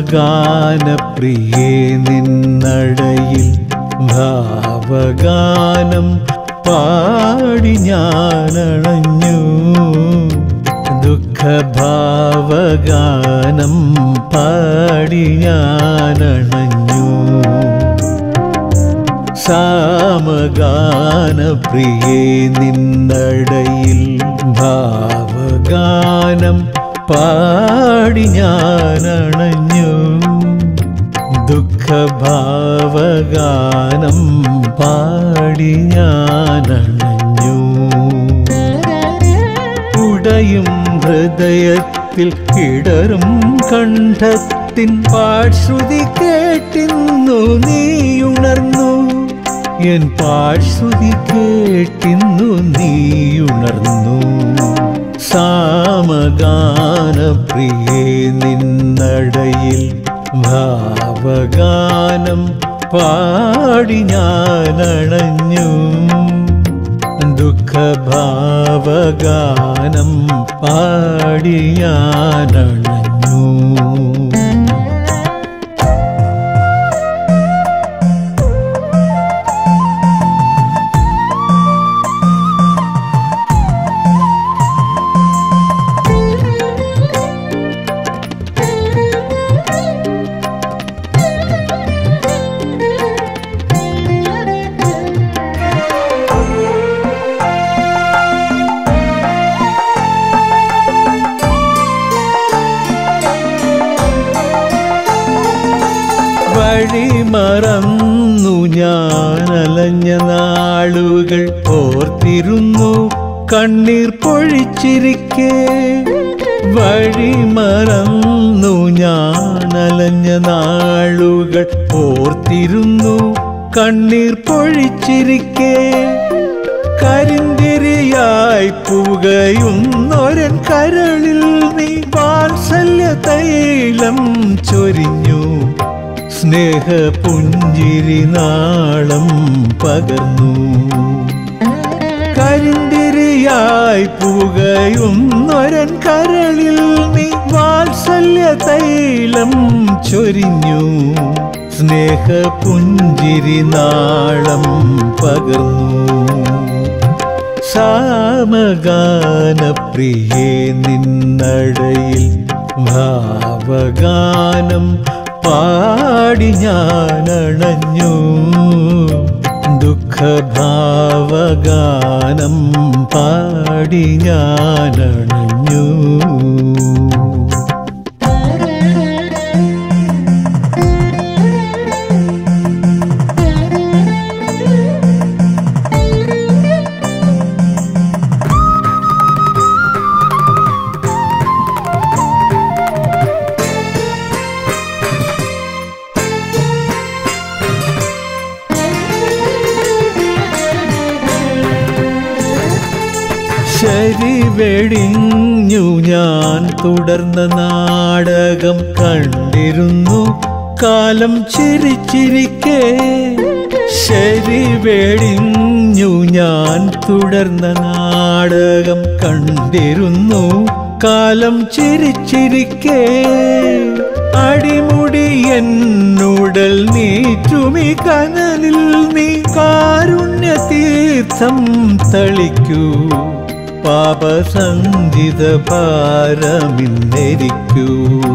സാമഗാനപ്രിയേ നിന്നടയിൽ ഭാവഗാനം പാടി ഞാനണഞ്ഞു ദുഃഖഭാവഗാനം പാടി ഞാനണഞ്ഞു സാമഗാനപ്രിയേ നിന്നടയിൽ ഭാവഗാനം പാടി ഞാനണഞ്ഞു ദുഃഖഭാവഗാനം പാടി ഞാനണഞ്ഞു ഉടയും ഹൃദയത്തിൽ ഇടറും കണ്ഠത്തിൻ പാഴ്ശ്രുതി കേട്ടിന്നു നീയുണർന്നു എൻ പാഴ്ശ്രുതി കേട്ടിന്നു നീയുണർന്നു സാമഗാനപ്രിയേ നിന്നടയിൽ ഭാവഗാനം പാടി ഞാനണഞ്ഞു ദുഃഖഭാവഗാനം പാടി ഞാനണഞ്ഞു വഴി മറന്നു ഞാനലഞ്ഞ നാളുകൾ ഓർത്തിരുന്നു കണ്ണീർ പൊഴിച്ചിരിക്കെ വഴി മറന്നു ഞാനലഞ്ഞ നാളുകൾ ഓർത്തിരുന്നു കണ്ണീർ പൊഴിച്ചിരിക്കെ കരിന്തിരിയായി പുകയുന്നൊരൻ കരളിൽ നീ വാത്സല്യ തൈലം ചൊരിഞ്ഞു സ്നേഹപുഞ്ചിരി നാളം പകർന്നു കരിന്തിരിയായി പുകയുന്നൊരൻ കരളിൽ നീ വാത്സല്യ തൈലം ചൊരിഞ്ഞു സ്നേഹപുഞ്ചിരി നാളം പകർന്നു സാമഗാനപ്രിയേ നിന്നടയിൽ ഭാവഗാനം പാടി ഞാനണഞ്ഞു ദുഃഖഭാവഗാനം പാടി ഞാനണഞ്ഞു ശരി വെടിഞ്ഞു ഞാൻ തുടർന്ന നാടകം കണ്ടിരുന്നു കാലം ചിരിച്ചിരിക്കെ ശരി വെടിഞ്ഞു ഞാൻ തുടർന്ന നാടകം കണ്ടിരുന്നു കാലം ചിരിച്ചിരിക്കെ അടിമുടി എന്നുടൽ നീറ്റുമി കനലിൽ നീ കാരുണ്യ തീർത്ഥം തളിക്കൂ പാപസഞ്ചിത ഭാരമിന്നരിക്കൂ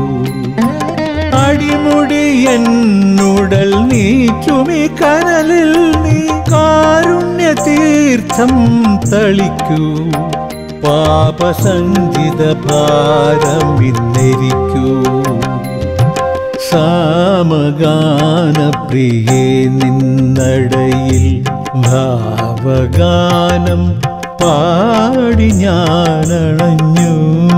അടിമുടി എന്നുടൽ നീറ്റുമി കനലിൽ നീ കാരുണ്യ തീർത്ഥം തളിക്കൂ പാപസഞ്ചിത ഭാരമിന്നരിക്കൂ സാമഗാനപ്രിയേ നിന്നടയിൽ ഭാവഗാനം പാടി ഞാനണഞ്ഞു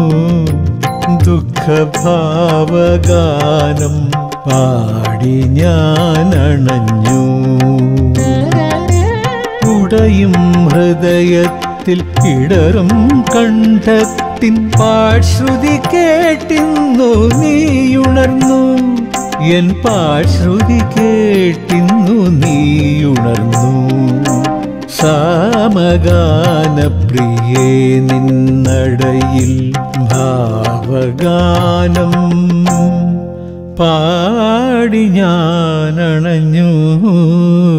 ദുഃഖഭാവഗാനം പാടി ഞാനണഞ്ഞു ഉടയും ഹൃദയത്തിൽ ഇടറും കണ്ഠത്തിൻ പാഴ്ശ്രുതി കേട്ടിന്നു നീയുണർന്നു എൻ പാഴ്ശ്രുതി കേട്ടിന്നു നീയുണർന്നു സാമഗാനപ്രിയേ നിന്നടയിൽ ഭാവഗാനം പാടി ഞാനണഞ്ഞു